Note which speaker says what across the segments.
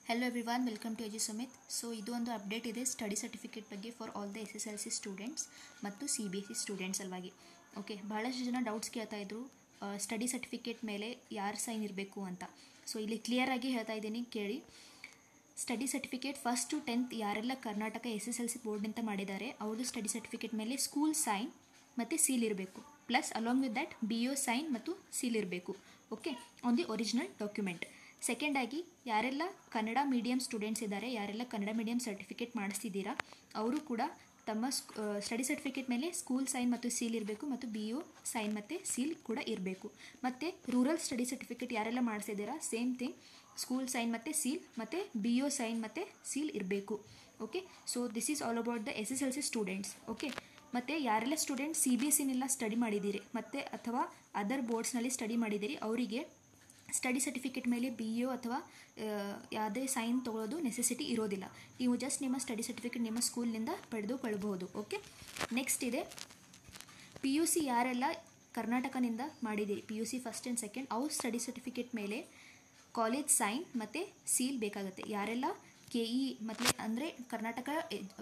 Speaker 1: hello everyone welcome to AG Sumit so ಇದು ಒಂದು update ಇದೆ ಸ್ಟಡಿ ಸರ್ಟಿಫಿಕೇಟ್ ಬಗ್ಗೆ for all the S S L C students ಮತ್ತು C B S C students ಸಲುವಾಗಿ okay ಭಾಳಷ್ಟು ಜನ ಡೌಟ್ಸ್ ಕೇಳ್ತಾ ಇದ್ರು ಸ್ಟಡಿ ಸರ್ಟಿಫಿಕೇಟ್ ಮೇಲೆ ಯಾರು ಸೈನ್ ಇರಬೇಕು ಅಂತ ಸೊ ಇಲ್ಲಿ ಕ್ಲಿಯರ್ ಆಗಿ ಹೇಳ್ತಾ ಇದ್ದೀನಿ ಕೇಳಿ study certificate first to tenth ಯಾರೆಲ್ಲ Karnataka S S L C ಬೋರ್ಡ್ನಿಂದ ಮಾಡಿದ್ದಾರೆ ಅವ್ರದ್ದು ಸ್ಟಡಿ ಸರ್ಟಿಫಿಕೇಟ್ ಮೇಲೆ ಸ್ಕೂಲ್ ಸೈನ್ ಮತ್ತು ಸೀಲ್ ಇರಬೇಕು plus along with that B O sign ಮತ್ತು ಸೀಲ್ ಇರಬೇಕು okay on the original document second ಆಗಿ ಯಾರೆಲ್ಲ ಕನ್ನಡ ಮೀಡಿಯಂ ಸ್ಟೂಡೆಂಟ್ಸ್ ಇದ್ದಾರೆ ಯಾರೆಲ್ಲ ಕನ್ನಡ ಮೀಡಿಯಂ ಸರ್ಟಿಫಿಕೇಟ್ ಮಾಡಿಸ್ತಿದ್ದೀರಾ ಅವರು ಕೂಡ ತಮ್ಮ ಸ್ಟಡಿ ಸರ್ಟಿಫಿಕೇಟ್ ಮೇಲೆ ಸ್ಕೂಲ್ ಸೈನ್ ಮತ್ತು ಸೀಲ್ ಇರಬೇಕು ಮತ್ತು ಬಿ ಒ ಸೈನ್ ಮತ್ತು ಸೀಲ್ ಕೂಡ ಇರಬೇಕು ಮತ್ತು ರೂರಲ್ ಸ್ಟಡಿ ಸರ್ಟಿಫಿಕೇಟ್ ಯಾರೆಲ್ಲ ಮಾಡಿಸಿದ್ದೀರಾ ಸೇಮ್ ಥಿಂಗ್ ಸ್ಕೂಲ್ ಸೈನ್ ಮತ್ತು ಸೀಲ್ ಮತ್ತು ಬಿ ಒ ಸೈನ್ ಮತ್ತು ಸೀಲ್ ಇರಬೇಕು okay so this is all about the S S L C students okay ಮತ್ತು ಯಾರೆಲ್ಲ ಸ್ಟೂಡೆಂಟ್ ಸಿ ಬಿ ಎಸ್ ಸಿನೆಲ್ಲ ಸ್ಟಡಿ ಮಾಡಿದ್ದೀರಿ ಮತ್ತು ಅಥವಾ ಅದರ್ ಬೋರ್ಡ್ಸ್ನಲ್ಲಿ ಸ್ಟಡಿ ಮಾಡಿದ್ದೀರಿ ಅವರಿಗೆ ಸ್ಟಡಿ ಸರ್ಟಿಫಿಕೇಟ್ ಮೇಲೆ ಬಿ ಒ ಅಥವಾ ಯಾವುದೇ ಸೈನ್ ತೊಗೊಳ್ಳೋದು ನೆಸೆಸಿಟಿ ಇರೋದಿಲ್ಲ ನೀವು ಜಸ್ಟ್ ನಿಮ್ಮ ಸ್ಟಡಿ ಸರ್ಟಿಫಿಕೇಟ್ ನಿಮ್ಮ ಸ್ಕೂಲ್ನಿಂದ ಪಡೆದುಕೊಳ್ಳಬಹುದು ಓಕೆ ನೆಕ್ಸ್ಟ್ ಇದೆ ಪಿ ಯು ಸಿ ಯಾರೆಲ್ಲ ಕರ್ನಾಟಕನಿಂದ ಮಾಡಿದ್ದೀರಿ P U C first and second ಅವ್ರ ಸ್ಟಡಿ ಸರ್ಟಿಫಿಕೇಟ್ ಮೇಲೆ ಕಾಲೇಜ್ ಸೈನ್ ಮತ್ತು ಸೀಲ್ ಬೇಕಾಗುತ್ತೆ ಯಾರೆಲ್ಲ ಕೆ ಇ ಮತ್ತು ಅಂದರೆ ಕರ್ನಾಟಕ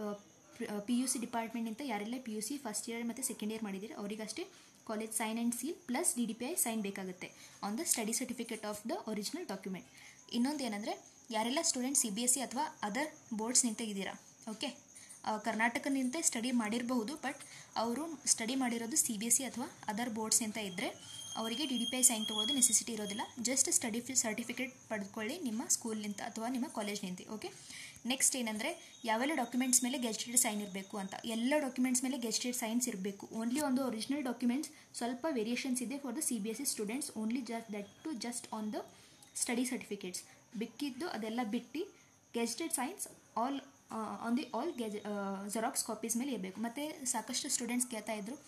Speaker 1: ಪಿ ಯು ಸಿ ಡಿಪಾರ್ಟ್ಮೆಂಟಿಂದ ಯಾರೆಲ್ಲ P U C first year ಮತ್ತು ಸೆಕೆಂಡ್ ಇಯರ್ ಮಾಡಿದ್ದೀರಿ ಅವರಿಗಷ್ಟೇ college sign and seal plus D D P I sign ಬೇಕಾಗುತ್ತೆ on the study certificate of the original document ಇನ್ನೊಂದು ಏನಂದರೆ ಯಾರೆಲ್ಲ student C B S C ಅಥವಾ ಅದರ್ ಬೋರ್ಡ್ಸ್ ನಿಂತ ಇದ್ದೀರಾ ಓಕೆ ಕರ್ನಾಟಕನಿಂದ ಸ್ಟಡಿ ಮಾಡಿರಬಹುದು ಬಟ್ ಅವರು ಸ್ಟಡಿ ಮಾಡಿರೋದು ಸಿ ಬಿ ಎಸ್ ಸಿ ಅಥವಾ ಅದರ್ ಬೋರ್ಡ್ಸ್ ಅಂತ ಇದ್ದರೆ ಅವರಿಗೆ D D P I sign ತೊಗೊಳ್ಳೋದು ನೆಸೆಸಿಟಿ ಇರೋದಿಲ್ಲ ಜಸ್ಟ್ ಸ್ಟಡಿ ಫಿ ಸರ್ಟಿಫಿಕೇಟ್ ಪಡೆದುಕೊಳ್ಳಿ ನಿಮ್ಮ ಸ್ಕೂಲ್ನಿಂದ ಅಥವಾ ನಿಮ್ಮ ಕಾಲೇಜ್ನಿಂದ ಓಕೆ ನೆಕ್ಸ್ಟ್ ಏನಂದರೆ ಯಾವೆಲ್ಲ ಡಾಕ್ಯುಮೆಂಟ್ಸ್ ಮೇಲೆ ಗೆಸ್ಟೆಡ್ ಸೈನ್ ಇರಬೇಕು ಅಂತ ಎಲ್ಲ ಡಾಕ್ಯುಮೆಂಟ್ಸ್ ಮೇಲೆ ಗೆಸ್ಟೆಡ್ ಸೈನ್ಸ್ ಇರಬೇಕು ಓನ್ಲಿ ಒಂದು ಒರಿಜಿನಲ್ ಡಾಕ್ಯುಮೆಂಟ್ಸ್ ಸ್ವಲ್ಪ ವೇರಿಯೇಷನ್ಸ್ ಇದೆ for the C B S C students only just that to just on the study certificates ಬಿಕ್ಕಿದ್ದು ಅದೆಲ್ಲ ಬಿಟ್ಟು attested signs all on the all ಗೆಜ್ ಜೆರಾಕ್ಸ್ ಕಾಪೀಸ್ ಮೇಲೆ ಇರಬೇಕು ಮತ್ತು ಸಾಕಷ್ಟು ಸ್ಟೂಡೆಂಟ್ಸ್ ಕೇಳ್ತಾ ಇದ್ರು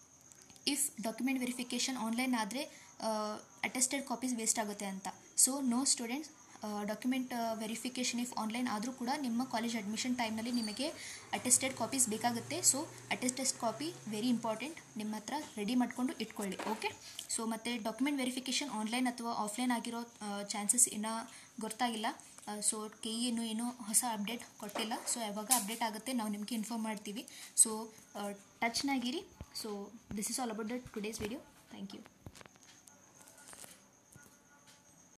Speaker 1: ಇಫ್ ಡಾಕ್ಯುಮೆಂಟ್ ವೆರಿಫಿಕೇಷನ್ ಆನ್ಲೈನ್ ಆದರೆ ಅಟೆಸ್ಟೆಡ್ ಕಾಪೀಸ್ ವೇಸ್ಟ್ ಆಗುತ್ತೆ ಅಂತ so no students document verification if online ಆದರೂ ಕೂಡ ನಿಮ್ಮ ಕಾಲೇಜ್ ಅಡ್ಮಿಷನ್ ಟೈಮ್ನಲ್ಲಿ ನಿಮಗೆ ಅಟೆಸ್ಟೆಡ್ ಕಾಪೀಸ್ ಬೇಕಾಗುತ್ತೆ so attested copy very important ನಿಮ್ಮ ಹತ್ರ ರೆಡಿ ಮಾಡಿಕೊಂಡು ಇಟ್ಕೊಳ್ಳಿ ಓಕೆ ಸೊ ಮತ್ತು ಡಾಕ್ಯುಮೆಂಟ್ ವೆರಿಫಿಕೇಷನ್ ಆನ್ಲೈನ್ ಅಥವಾ ಆಫ್ಲೈನ್ ಆಗಿರೋ ಚಾನ್ಸಸ್ ಇನ್ನೂ ಗೊತ್ತಾಗಿಲ್ಲ ಸೊ ಕೆ ಇನ್ನೂ ಏನೂ ಹೊಸ ಅಪ್ಡೇಟ್ ಕೊಟ್ಟಿಲ್ಲ ಸೊ ಯಾವಾಗ ಅಪ್ಡೇಟ್ ಆಗುತ್ತೆ ನಾವು ನಿಮಗೆ ಇನ್ಫಾರ್ಮ್ ಮಾಡ್ತೀವಿ ಸೊ ಟಚ್ನಾಗಿರಿ so this is all about the today's video thank you